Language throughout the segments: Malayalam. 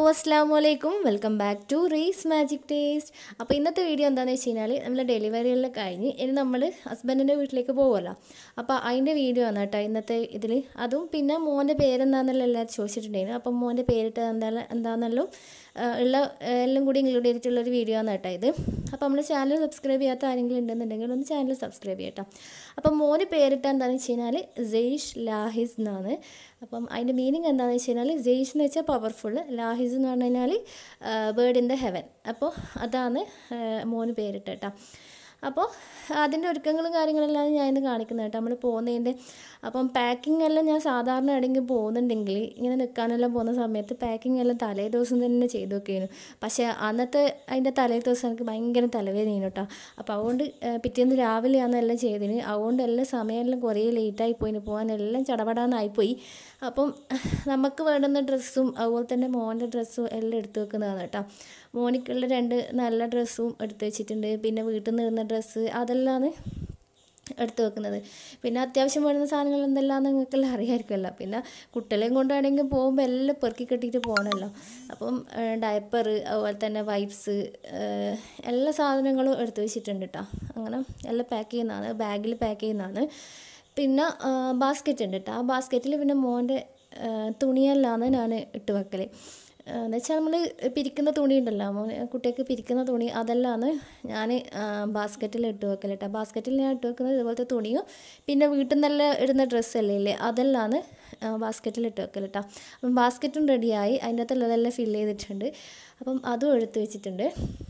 അസ്സാം വലൈക്കും welcome back to Rees magic taste അപ്പോൾ ഇന്നത്തെ വീഡിയോ എന്താണെന്ന് വെച്ച് കഴിഞ്ഞാൽ നമ്മൾ ഡെലിവറിയെല്ലാം കഴിഞ്ഞ് ഇനി നമ്മൾ ഹസ്ബൻഡിൻ്റെ വീട്ടിലേക്ക് പോകുമല്ലോ അപ്പോൾ അതിൻ്റെ വീഡിയോ ആണ് കേട്ടോ ഇന്നത്തെ ഇതിൽ അതും പിന്നെ മോൻ്റെ പേരെന്താണെന്നല്ലോ എല്ലാവരും ചോദിച്ചിട്ടുണ്ടായിരുന്നു അപ്പം മോൻ്റെ പേരിട്ട് എന്താ എന്താണെന്നല്ലോ ആ, ഉള്ള ആ, എല്ലാം കൂടി ഇൻക്ലൂഡ് ചെയ്തിട്ടുള്ളൊരു വീഡിയോ ആണ് കേട്ടോ ഇത് അപ്പോൾ നമ്മൾ ചാനൽ സബ്സ്ക്രൈബ് ചെയ്യാത്ത ആരെങ്കിലും ഉണ്ടെന്നുണ്ടെങ്കിൽ ഒന്ന് ചാനൽ സബ്സ്ക്രൈബ് ചെയ്യട്ടോ അപ്പം മോന് പേരിട്ട് എന്താണെന്ന് വെച്ച് കഴിഞ്ഞാൽ ജെയ്ഷ് ലാഹിസ് എന്നാണ് അപ്പം അതിൻ്റെ മീനിങ് എന്താണെന്ന് വെച്ച് കഴിഞ്ഞാൽ ജെയ്ഷ് എന്ന് വെച്ചാൽ പവർഫുൾ ലാഹിസ് എന്ന് പറഞ്ഞു കഴിഞ്ഞാൽ ബേർഡ് ഇൻ ദ ഹെവൻ അപ്പോൾ അതാണ് ആ, മോന് പേരിട്ട് കേട്ടോ അപ്പോൾ അതിൻ്റെ ഒരുക്കങ്ങളും കാര്യങ്ങളെല്ലാം ഞാൻ ഇന്ന് കാണിക്കുന്നത് കേട്ടോ നമ്മൾ പോകുന്നതിൻ്റെ അപ്പം പാക്കിംഗ് എല്ലാം ഞാൻ സാധാരണ എവിടെയെങ്കിലും പോകുന്നുണ്ടെങ്കിൽ ഇങ്ങനെ നിൽക്കാനെല്ലാം പോകുന്ന സമയത്ത് പാക്കിംഗ് എല്ലാം തലേ ദിവസം തന്നെ ചെയ്തു വെക്കുന്നു പക്ഷേ അന്നത്തെ അതിൻ്റെ തലേ ദിവസം എനിക്ക് ഭയങ്കര തലവേദനയാണ് കേട്ടോ അപ്പോൾ അതുകൊണ്ട് ഏഹ്, പിറ്റേന്ന് രാവിലെയാണ് എല്ലാം ചെയ്തതിന് അതുകൊണ്ട് എല്ലാം സമയമെല്ലാം കുറേ ലേറ്റായി പോയിന് പോകാൻ എല്ലാം ചടപടാന്നായിപ്പോയി അപ്പം നമുക്ക് വേണ്ടുന്ന ഡ്രസ്സും അതുപോലെ തന്നെ മോൻ്റെ ഡ്രസ്സും എല്ലാം എടുത്തു വെക്കുന്നതാണ് കേട്ടോ മോനിക്കുള്ള രണ്ട് നല്ല ഡ്രസ്സും എടുത്ത് വെച്ചിട്ടുണ്ട് പിന്നെ വീട്ടിൽ നിന്ന് ഇടുന്ന ഡ്രസ്സ് അതെല്ലാമാണ് എടുത്ത് വെക്കുന്നത് പിന്നെ അത്യാവശ്യം വേണ്ടുന്ന സാധനങ്ങൾ എന്തെല്ലാം നിങ്ങൾക്കെല്ലാം അറിയാമായിരിക്കുമല്ലോ പിന്നെ കുട്ടികളെയും കൊണ്ടാണെങ്കിൽ പോകുമ്പോൾ എല്ലാം പെറുക്കി കെട്ടിയിട്ട് പോകണമല്ലോ അപ്പം ഡയപ്പർ അതുപോലെ തന്നെ വൈപ്സ് എല്ലാ സാധനങ്ങളും എടുത്ത് വെച്ചിട്ടുണ്ട് കേട്ടോ അങ്ങനെ എല്ലാം പാക്ക് ചെയ്യുന്നതാണ് ബാഗിൽ പാക്ക് ചെയ്യുന്നതാണ് പിന്നെ ബാസ്ക്കറ്റ് ഉണ്ട് കേട്ടോ ആ ബാസ്ക്കറ്റിൽ പിന്നെ മോൻ്റെ തുണിയെല്ലാമാണ് ഞാൻ ഇട്ട് വെക്കൽ എന്ന് വെച്ചാൽ നമ്മൾ പിരിക്കുന്ന തുണി ഉണ്ടല്ലോ മോന് കുട്ടികൾക്ക് പിരിക്കുന്ന തുണി അതെല്ലാമാണ് ഞാൻ ബാസ്ക്കറ്റിൽ ഇട്ട് വെക്കൽ കേട്ടോ ബാസ്ക്കറ്റിൽ ഞാൻ ഇട്ട് വെക്കുന്നത് ഇതുപോലത്തെ തുണിയും പിന്നെ വീട്ടിൽ നിന്നെല്ലാം ഇടുന്ന ഡ്രസ്സല്ലേ ഇല്ലേ അതെല്ലാമാണ് ബാസ്ക്കറ്റിൽ ഇട്ട് വെക്കൽ കേട്ടോ അപ്പം ബാസ്ക്കറ്റും റെഡിയായി അതിൻ്റെ അകത്തുള്ളതെല്ലാം ഫില്ല് ചെയ്തിട്ടുണ്ട് അപ്പം അതും എടുത്ത് വെച്ചിട്ടുണ്ട്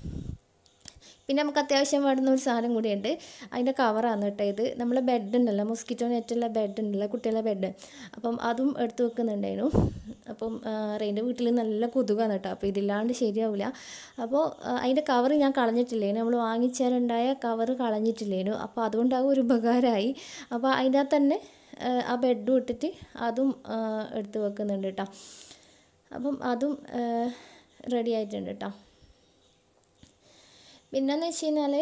പിന്നെ നമുക്ക് അത്യാവശ്യം വേണ്ടുന്ന ഒരു സാധനം കൂടിയുണ്ട് അതിൻ്റെ കവറാണ് കേട്ടോ ഇത് നമ്മളെ ബെഡ് ഉണ്ടല്ലോ മൊസ്കിറ്റോ നെറ്റുള്ള ബെഡ് ഉണ്ടല്ലോ കുട്ടികളുടെ ബെഡ് അപ്പം അതും എടുത്ത് വെക്കുന്നുണ്ടായിരുന്നു അപ്പം റെയിൻ്റെ വീട്ടിൽ നല്ല കൊതുകാണ് കേട്ടോ അപ്പോൾ ഇതില്ലാണ്ട് ശരിയാവില്ല അപ്പോൾ അതിൻ്റെ കവർ ഞാൻ കളഞ്ഞിട്ടില്ലേനു നമ്മൾ വാങ്ങിച്ചാലുണ്ടായ കവർ കളഞ്ഞിട്ടില്ലേനു അപ്പോൾ അതുകൊണ്ടാകും ഒരു ഉപകാരമായി അപ്പോൾ അതിൻ്റെ അകത്ത് തന്നെ ആ, ആ ബെഡും ഇട്ടിട്ട് അതും ആ, എടുത്ത് വെക്കുന്നുണ്ട് കേട്ടോ അപ്പം അതും റെഡി ആയിട്ടുണ്ട് കേട്ടോ പിന്നെന്ന് വെച്ച് കഴിഞ്ഞാൽ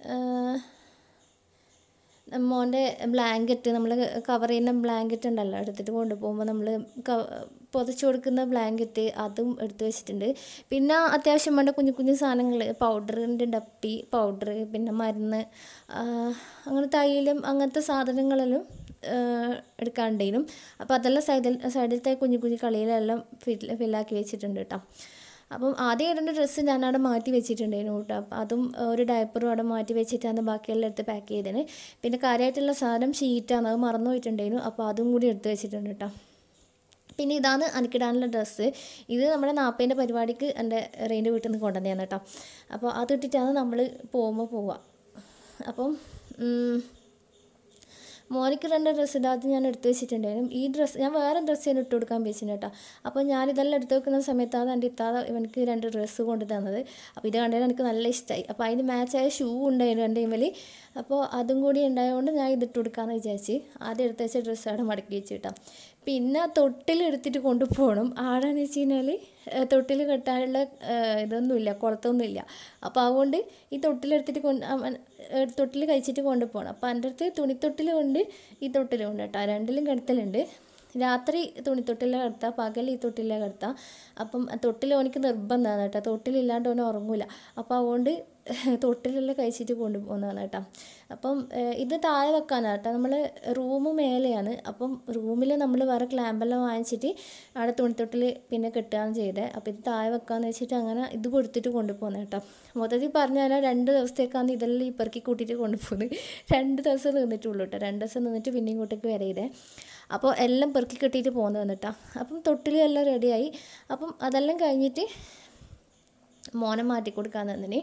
മോൻ്റെ ബ്ലാങ്കറ്റ് നമ്മൾ കവർ ചെയ്യുന്ന ബ്ലാങ്കറ്റ് ഉണ്ടല്ലോ എടുത്തിട്ട് കൊണ്ടുപോകുമ്പോൾ നമ്മൾ പുതച്ച് കൊടുക്കുന്ന ബ്ലാങ്കറ്റ് അതും എടുത്ത് വെച്ചിട്ടുണ്ട് പിന്നെ അത്യാവശ്യം വേണ്ട കുഞ്ഞു കുഞ്ഞു സാധനങ്ങൾ പൗഡറിൻ്റെ ഡപ്പി പൗഡർ പിന്നെ മരുന്ന് ആ, അങ്ങനെ തൈലം അങ്ങനത്തെ സാധനങ്ങളെല്ലാം എടുക്കാണ്ടേനും അപ്പോൾ അതെല്ലാം സൈഡിൽ സൈഡിലത്തെ കുഞ്ഞു കുഞ്ഞു കളിയിലെല്ലാം ഫിൽ ഫില്ലാക്കി വെച്ചിട്ടുണ്ട് കേട്ടോ അപ്പം ആദ്യം ഇടേണ്ട ഡ്രസ്സ് ഞാൻ അവിടെ മാറ്റി വെച്ചിട്ടുണ്ടായിരുന്നു കേട്ടോ അപ്പം അതും ഒരു ഡയപ്പറും അവിടെ മാറ്റി വെച്ചിട്ടാണ് ബാക്കിയെല്ലാം എടുത്ത് പാക്ക് ചെയ്തതിന് പിന്നെ കാര്യമായിട്ടുള്ള സാധനം ഷീറ്റാണ് അത് മറന്നു പോയിട്ടുണ്ടായിരുന്നു അപ്പോൾ അതും കൂടി എടുത്ത് വെച്ചിട്ടുണ്ട് കേട്ടോ പിന്നെ ഇതാണ് എനിക്കിടാനുള്ള ഡ്രസ്സ് ഇത് നമ്മുടെ നാപ്പേൻ്റെ പരിപാടിക്ക് എൻ്റെ റെയിൻ്റെ വീട്ടിൽ നിന്ന് കൊണ്ടുവന്നതാണ് കേട്ടോ അപ്പോൾ അതിട്ടിട്ടാണ് നമ്മൾ പോകുമ്പോൾ പോവുക അപ്പം ഉം, മോനിക്ക് രണ്ട് ഡ്രസ്സ് ഇടാത്ത ഞാൻ എടുത്ത് വെച്ചിട്ടുണ്ടായിരുന്നു ഈ ഡ്രസ്സ് ഞാൻ വേറെ ഡ്രസ്സ് ഞാൻ ഇട്ട് കൊടുക്കാൻ വെച്ചിട്ടുണ്ട് കേട്ടോ അപ്പോൾ ഞാൻ ഇതെല്ലാം എടുത്ത് വെക്കുന്ന സമയത്താണ് എൻ്റെ ഇത്താത ഇവനക്ക് രണ്ട് ഡ്രസ്സ് കൊണ്ട് തന്നത് അപ്പോൾ ഇത് കണ്ടതിന് എനിക്ക് നല്ല ഇഷ്ടമായി അപ്പോൾ അതിന് മാച്ചായ ഷൂ ഉണ്ടായിരുന്നു എൻ്റെ ഇമ്മൽ അപ്പോൾ അതും കൂടി ഉണ്ടായതുകൊണ്ട് ഞാൻ ഇതിട്ട് കൊടുക്കാമെന്ന് വിചാരിച്ച് ആദ്യം എടുത്ത് വെച്ച ഡ്രസ്സ് അവിടെ മടക്കി വെച്ച് കേട്ടോ പിന്നെ തൊട്ടിൽ എടുത്തിട്ട് കൊണ്ടുപോകണം ആടെന്ന് വെച്ച് കഴിഞ്ഞാൽ തൊട്ടിൽ കെട്ടാനുള്ള ഏഹ്, ഇതൊന്നുമില്ല കുളത്തൊന്നുമില്ല അപ്പോൾ അതുകൊണ്ട് ഈ തൊട്ടിലെടുത്തിട്ട് കൊണ്ട് അവൻ തൊട്ടിൽ കഴിച്ചിട്ട് കൊണ്ടുപോകണം അപ്പോൾ എൻ്റെ അടുത്ത് തുണിത്തൊട്ടിൽ കൊണ്ട് ഈ തൊട്ടിലും ഉണ്ട് കേട്ടോ രണ്ടിലും കിടത്തലുണ്ട് രാത്രി തുണിത്തൊട്ടിലെ കിടത്താം പകൽ ഈ തൊട്ടിലെ കിടത്താം അപ്പം തൊട്ടിൽ ഓനിക്ക് നിർബന്ധമാണ് കേട്ടോ തൊട്ടിലില്ലാണ്ട് ഓൻ ഉറങ്ങൂല അപ്പോൾ അതുകൊണ്ട് തൊട്ടിലെല്ലാം കഴിച്ചിട്ട് കൊണ്ടുപോകുന്നതാണ് കേട്ടോ അപ്പം ഏഹ്, ഇത് താഴെ വെക്കാനാണ് കേട്ടോ നമ്മൾ റൂം മേലെയാണ് അപ്പം റൂമിൽ നമ്മൾ വേറെ ക്ലാമ്പെല്ലാം വാങ്ങിച്ചിട്ട് അവിടെ തുണിത്തൊട്ടിൽ പിന്നെ കെട്ടുകയാണ് ചെയ്തത് അപ്പോൾ ഇത് താഴെ വെക്കാന്ന് വെച്ചിട്ട് അങ്ങനെ ഇത് കൊടുത്തിട്ട് കൊണ്ടുപോകുന്നത് കേട്ടോ മൊത്തത്തിൽ പറഞ്ഞാൽ രണ്ട് ദിവസത്തേക്കാണ് ഇതെല്ലാം ഈ പെറുക്കി കൂട്ടിയിട്ട് കൊണ്ടുപോകുന്നത് രണ്ട് ദിവസം നിന്നിട്ടുള്ളൂ കേട്ടോ രണ്ട് ദിവസം നിന്നിട്ട് പിന്നെ ഇങ്ങോട്ടേക്ക് വരെ ഇതേ അപ്പോൾ എല്ലാം പെറുക്കി കെട്ടിയിട്ട് പോകുന്നത് വന്നിട്ടാ അപ്പം തൊട്ടിലും എല്ലാം റെഡിയായി അപ്പം അതെല്ലാം കഴിഞ്ഞിട്ട് മോനെ മാറ്റി കൊടുക്കാൻ തന്നിന്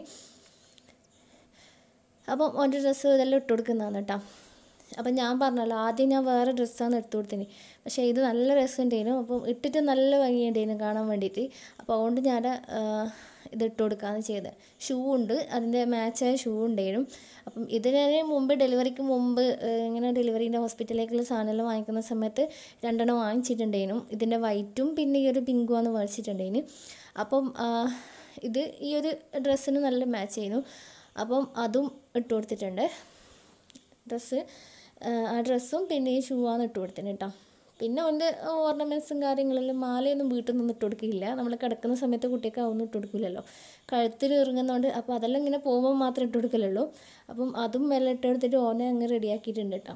അപ്പം ഓൻ്റെ ഡ്രസ്സ് ഇതെല്ലാം ഇട്ട് കൊടുക്കുന്നതാണ് കേട്ടോ അപ്പം ഞാൻ പറഞ്ഞല്ലോ ആദ്യം ഞാൻ വേറെ ഡ്രസ്സാണ് എടുത്തു കൊടുത്തിന് പക്ഷേ ഇത് നല്ല രസമുണ്ടായിരുന്നു അപ്പം ഇട്ടിട്ട് നല്ല ഭംഗിയുണ്ടായിരുന്നു കാണാൻ വേണ്ടിയിട്ട് അപ്പോൾ അതുകൊണ്ട് ഞാൻ ഇത് ഇട്ട് കൊടുക്കാമെന്ന് ചെയ്തത് ഷൂ ഉണ്ട് അതിൻ്റെ മാച്ചായ ഷൂ ഉണ്ടായിരുന്നു അപ്പം ഇതിന് മുമ്പ് ഡെലിവറിക്ക് മുമ്പ് ഏഹ്, ഇങ്ങനെ ഡെലിവറീൻ്റെ ഹോസ്പിറ്റലിലേക്കുള്ള സാധനമെല്ലാം വാങ്ങിക്കുന്ന സമയത്ത് രണ്ടെണ്ണം വാങ്ങിച്ചിട്ടുണ്ടായിരുന്നു ഇതിൻ്റെ വൈറ്റും പിന്നെ ഈ ഒരു പിങ്കുമാണ് മേടിച്ചിട്ടുണ്ടായിരുന്നു അപ്പം ആ, ഇത് ഈ ഒരു ഡ്രസ്സിന് നല്ല മാച്ച് ചെയ്യുന്നു അപ്പം അതും ഇട്ട് കൊടുത്തിട്ടുണ്ട് ഡ്രസ്സ് ആ ഡ്രസ്സും പിന്നെ ഈ ഷൂ ആണ് ഇട്ട് കൊടുത്തിന് കേട്ടോ പിന്നെ അവൻ്റെ ഓർണമെൻറ്റ്സും കാര്യങ്ങളെല്ലാം മാലയൊന്നും വീട്ടിൽ നിന്ന് ഇട്ട് കൊടുക്കില്ല നമ്മൾ കിടക്കുന്ന സമയത്ത് കുട്ടിയൊക്കെ അതൊന്നും ഇട്ട് കൊടുക്കില്ലല്ലോ കഴുത്തിൽ ഇറങ്ങുന്നതുകൊണ്ട് അപ്പോൾ അതെല്ലാം ഇങ്ങനെ പോകുമ്പോൾ മാത്രമേ ഇട്ട് കൊടുക്കലുള്ളൂ അപ്പം അതും മെല്ലെ ഇട്ട് കൊടുത്തിട്ട് ഓനെ അങ്ങ് റെഡിയാക്കിയിട്ടുണ്ട് കേട്ടോ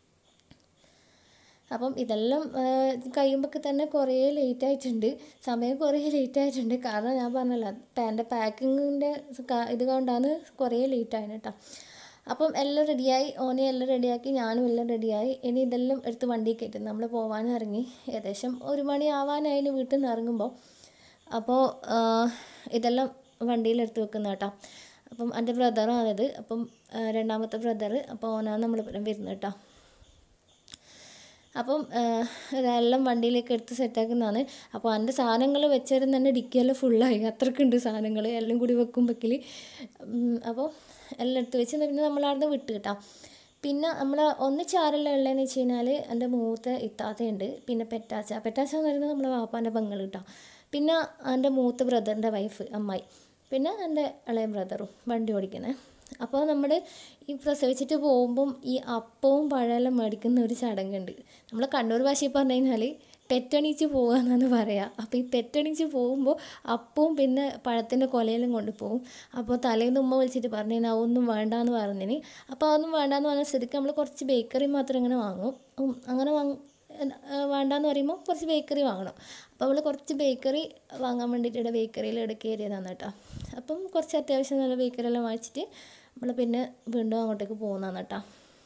അപ്പം ഇതെല്ലാം കഴിയുമ്പോഴൊക്കെ തന്നെ കുറേ ലേറ്റ് ആയിട്ടുണ്ട് സമയം കുറേ ലേറ്റ് ആയിട്ടുണ്ട് കാരണം ഞാൻ പറഞ്ഞല്ലോ എൻ്റെ പാക്കിങ്ങിൻ്റെ ഇത് കൊണ്ടാണ് കുറേ ലേറ്റ് ആയത് കേട്ടോ അപ്പം എല്ലാം റെഡിയായി ഓനെ എല്ലാം റെഡിയാക്കി ഞാനും എല്ലാം റെഡിയായി ഇനി ഇതെല്ലാം എടുത്ത് വണ്ടി കയറ്റി നമ്മൾ പോകാൻ ഇറങ്ങി ഏകദേശം ഒരു മണി ആവാനായി വീട്ടിൽ നിന്ന് ഇറങ്ങുമ്പോൾ അപ്പോൾ ഇതെല്ലാം വണ്ടിയിലെടുത്ത് വെക്കുന്ന കേട്ടോ അപ്പം എൻ്റെ ബ്രദറാണിത് അപ്പം രണ്ടാമത്തെ ബ്രദർ അപ്പോൾ ഓനാണ് നമ്മൾ വരുന്നത് കേട്ടോ അപ്പം ഇതെല്ലാം വണ്ടിയിലേക്ക് എടുത്ത് സെറ്റാക്കുന്നതാണ് അപ്പോൾ എൻ്റെ സാധനങ്ങൾ വെച്ചിരുന്ന് തന്നെ ഡിക്കിയെല്ലാം ഫുള്ളായി അത്രക്കുണ്ട് സാധനങ്ങൾ എല്ലാം കൂടി വെക്കുമ്പോഴേക്കിൽ അപ്പോൾ എല്ലാം എടുത്ത് വെച്ച് പിന്നെ നമ്മളവിടുന്ന് വിട്ട് കിട്ടാം പിന്നെ നമ്മൾ ഒന്നിച്ചാരെല്ലാം ഉള്ളതെന്ന് വെച്ച് കഴിഞ്ഞാൽ എൻ്റെ മൂത്ത ഇത്താത്തയുണ്ട് പിന്നെ പെറ്റാച്ച പെറ്റാച്ച എന്ന് പറയുന്നത് നമ്മളെ വാപ്പാൻ്റെ പെങ്ങൾ കേട്ടോ പിന്നെ എൻ്റെ മൂത്ത ബ്രദറിൻ്റെ വൈഫ് അമ്മായി പിന്നെ എൻ്റെ ഇളയ ബ്രദറും വണ്ടി ഓടിക്കുന്നത് അപ്പോൾ നമ്മൾ ഈ പ്രസവിച്ചിട്ട് പോകുമ്പം ഈ അപ്പവും പഴമെല്ലാം മേടിക്കുന്ന ഒരു ചടങ്ങുണ്ട് നമ്മൾ കണ്ണൂർ ഭാഷയിൽ പറഞ്ഞു കഴിഞ്ഞാൽ പെറ്റണിച്ച് പോകുക എന്നാണ് പറയുക അപ്പോൾ ഈ പെറ്റണിച്ച് പോകുമ്പോൾ അപ്പവും പിന്നെ പഴത്തിൻ്റെ കൊലയിലും കൊണ്ടുപോകും അപ്പോൾ തലേന്ന് ഉമ്മ വിളിച്ചിട്ട് പറഞ്ഞു കഴിഞ്ഞാൽ അതൊന്നും വേണ്ടാന്ന് പറഞ്ഞിന് അപ്പോൾ അതൊന്നും വേണ്ടാന്ന് പറഞ്ഞ സ്ഥിതിക്ക് നമ്മൾ കുറച്ച് ബേക്കറി മാത്രം ഇങ്ങനെ വാങ്ങും അങ്ങനെ വാങ്ങും വേണ്ടാന്ന് പറയുമ്പോൾ കുറച്ച് ബേക്കറി വാങ്ങണം അപ്പോൾ അവൾ കുറച്ച് ബേക്കറി വാങ്ങാൻ വേണ്ടിയിട്ട് ഇവിടെ ബേക്കറിയിൽ ഇടയ്ക്ക് കയറിയതാണ് കേട്ടോ അപ്പം കുറച്ച് അത്യാവശ്യം നല്ല ബേക്കറി എല്ലാം വാങ്ങിച്ചിട്ട് നമ്മൾ പിന്നെ വീണ്ടും അങ്ങോട്ടേക്ക് പോകുന്നതാണ് കേട്ടോ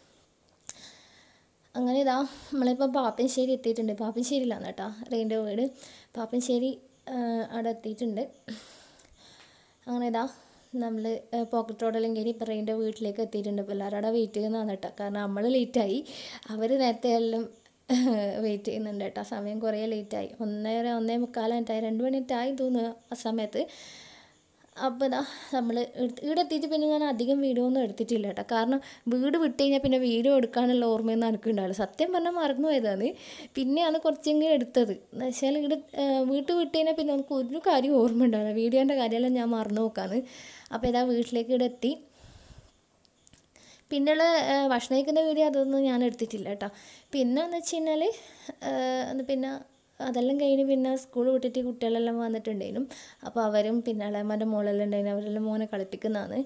അങ്ങനെ ഇതാ നമ്മളിപ്പോൾ പാപ്പൻശ്ശേരി എത്തിയിട്ടുണ്ട് പാപ്പൻശ്ശേരിയിലാണ് കേട്ടോ റെയിൻ്റെ വീട് പാപ്പൻശ്ശേരി അവിടെ എത്തിയിട്ടുണ്ട് അങ്ങനെ ഇതാ നമ്മൾ പോക്കറ്റ് റോഡെല്ലാം കയറി ഇപ്പോൾ റെയിൻ്റെ വീട്ടിലേക്ക് എത്തിയിട്ടുണ്ട് ഇപ്പോൾ എല്ലാവരും അവിടെ വെയിറ്റ് ചെയ്യുന്നതാണ് കേട്ടോ കാരണം നമ്മൾ ലേറ്റായി അവർ നേരത്തെ എല്ലാം വെയിറ്റ് ചെയ്യുന്നുണ്ട് കേട്ടോ സമയം കുറേ ലേറ്റായി ഒന്നര ഒന്നേ മുക്കാലായിട്ടായി രണ്ട് മണിയായി തോന്നുന്നു ആ സമയത്ത് അപ്പോൾ ഇതാ നമ്മൾ ഇവിടെ എത്തിയിട്ട് പിന്നെ ഞാൻ അധികം വീഡിയോ ഒന്നും എടുത്തിട്ടില്ല കേട്ടോ കാരണം വീട് വിട്ട് കഴിഞ്ഞാൽ പിന്നെ വീഡിയോ എടുക്കാനുള്ള ഓർമ്മയൊന്നും എനിക്കുണ്ടാവില്ല സത്യം പറഞ്ഞാൽ മറന്നു പോയതാണ് പിന്നെയാണ് കുറച്ചെങ്കിലും എടുത്തത് എന്ന് വെച്ചാൽ ഇവിടെ വീട്ടിൽ വിട്ട് കഴിഞ്ഞാൽ പിന്നെ നമുക്ക് ഒരു കാര്യം ഓർമ്മ ഉണ്ടാവില്ല വീഡിയോൻ്റെ കാര്യമെല്ലാം ഞാൻ മറന്നു നോക്കാന്ന് അപ്പോൾ ഇതാ വീട്ടിലേക്ക് ഇവിടെ എത്തി പിന്നെയുള്ള ഭക്ഷണം കഴിക്കുന്ന വീഡിയോ അതൊന്നും ഞാൻ എടുത്തിട്ടില്ല കേട്ടോ പിന്നെ എന്ന് വെച്ച് കഴിഞ്ഞാൽ പിന്നെ അതെല്ലാം കഴിഞ്ഞ് പിന്നെ സ്കൂൾ വിട്ടിട്ട് കുട്ടികളെല്ലാം വന്നിട്ടുണ്ടായിരുന്നു അപ്പോൾ അവരും പിന്നെ ഇളയമ്മൻ്റെ മോളെല്ലാം ഉണ്ടായിരുന്നു അവരെല്ലാം മോനെ കളിപ്പിക്കുന്നതാണ്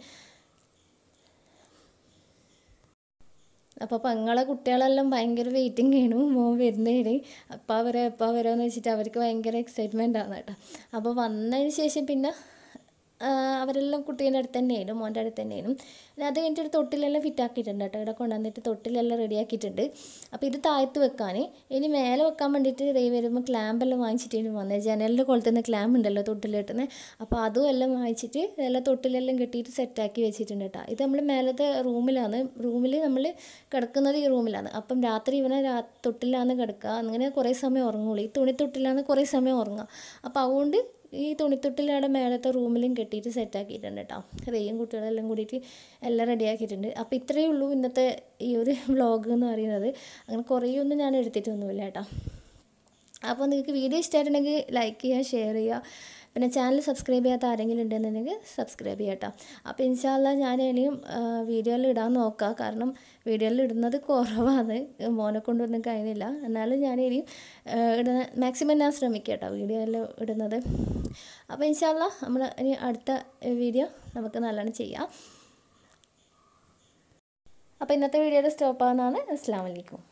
അപ്പോൾ പെങ്ങളെ കുട്ടികളെല്ലാം ഭയങ്കര വെയിറ്റിംഗ് ചെയ്യണു മോൻ വരുന്നതിന് അപ്പോൾ അവരെ എപ്പോൾ വരുമെന്ന് വെച്ചിട്ട് അവർക്ക് ഭയങ്കര എക്സൈറ്റ്മെൻ്റ് ആണ് കേട്ടോ അപ്പോൾ വന്നതിന് ശേഷം പിന്നെ അവരെല്ലാം കുട്ടീൻ്റെ അടുത്ത് തന്നെയായിരുന്നു മോൻ്റെ അടുത്ത് തന്നെയായിരുന്നു പിന്നെ അത് കഴിഞ്ഞിട്ട് ഒരു തൊട്ടിലെല്ലാം ഫിറ്റ് ആക്കിയിട്ടുണ്ട് കേട്ടോ ഇവിടെ കൊണ്ടുവന്നിട്ട് തൊട്ടിലെല്ലാം റെഡിയാക്കിയിട്ടുണ്ട് അപ്പോൾ ഇത് താഴത്ത് വെക്കാൻ ഇനി മേലെ വെക്കാൻ വേണ്ടിയിട്ട് ദൈ വരുമ്പോൾ ക്ലാമ്പെല്ലാം വാങ്ങിച്ചിട്ടാണ് വന്നത് ജനലിൻ്റെ കൊളുത്തുന്ന ക്ലാമ്പ് ഉണ്ടല്ലോ തൊട്ടിൽ കെട്ടുന്നത് അപ്പോൾ അതും എല്ലാം വാങ്ങിച്ചിട്ട് എല്ലാം തൊട്ടിലെല്ലാം കെട്ടിയിട്ട് സെറ്റാക്കി വെച്ചിട്ടുണ്ട് കേട്ടോ ഇത് നമ്മൾ മേലത്തെ റൂമിലാണ് റൂമിൽ നമ്മൾ കിടക്കുന്നത് ഈ റൂമിലാണ് അപ്പം രാത്രി ഇവനെ രാ തൊട്ടിലാണ് കിടക്കുക അങ്ങനെ കുറേ സമയം ഉറങ്ങുള്ളൂ ഈ തുണിത്തൊട്ടിലാണ് കുറേ സമയം ഉറങ്ങുക അപ്പോൾ അതുകൊണ്ട് ഈ തുണിത്തൊട്ടിലവിടെ മേലത്തെ റൂമിലും കെട്ടിയിട്ട് സെറ്റാക്കിയിട്ടുണ്ട് കേട്ടോ റേയും കുട്ടികളെല്ലാം കൂടിയിട്ട് എല്ലാം റെഡിയാക്കിയിട്ടുണ്ട് അപ്പോൾ ഇത്രയേ ഉള്ളൂ ഇന്നത്തെ ഈ ഒരു വ്ളോഗ് എന്ന് പറയുന്നത് അങ്ങനെ കുറേയൊന്നും ഞാൻ എടുത്തിട്ടൊന്നുമില്ല കേട്ടോ അപ്പോൾ നിങ്ങൾക്ക് വീഡിയോ ഇഷ്ടമായിട്ടുണ്ടെങ്കിൽ ലൈക്ക് ചെയ്യുക ഷെയർ ചെയ്യുക പിന്നെ ചാനൽ സബ്സ്ക്രൈബ് ചെയ്യാത്ത ആരെങ്കിലും ഉണ്ടെന്നുണ്ടെങ്കിൽ സബ്സ്ക്രൈബ് ചെയ്യാം കേട്ടോ അപ്പോൾ ഇൻഷാല്ല ഞാൻ ഇനിയും വീഡിയോയിൽ ഇടാൻ നോക്കാം കാരണം വീഡിയോയിൽ ഇടുന്നത് കുറവാണ് മോനെ കൊണ്ടൊന്നും കഴിയുന്നില്ല എന്നാലും ഞാൻ ഇനിയും ഇടുന്ന മാക്സിമം ഞാൻ ശ്രമിക്കാം കേട്ടോ വീഡിയോയിൽ ഇടുന്നത് അപ്പോൾ ഇൻഷാല്ല നമ്മൾ ഇനി അടുത്ത വീഡിയോ നമുക്ക് നല്ലോണം ചെയ്യാം അപ്പോൾ ഇന്നത്തെ വീഡിയോയുടെ സ്റ്റോപ്പ് ആവുന്നതാണ് അസ്സാം വലൈക്കും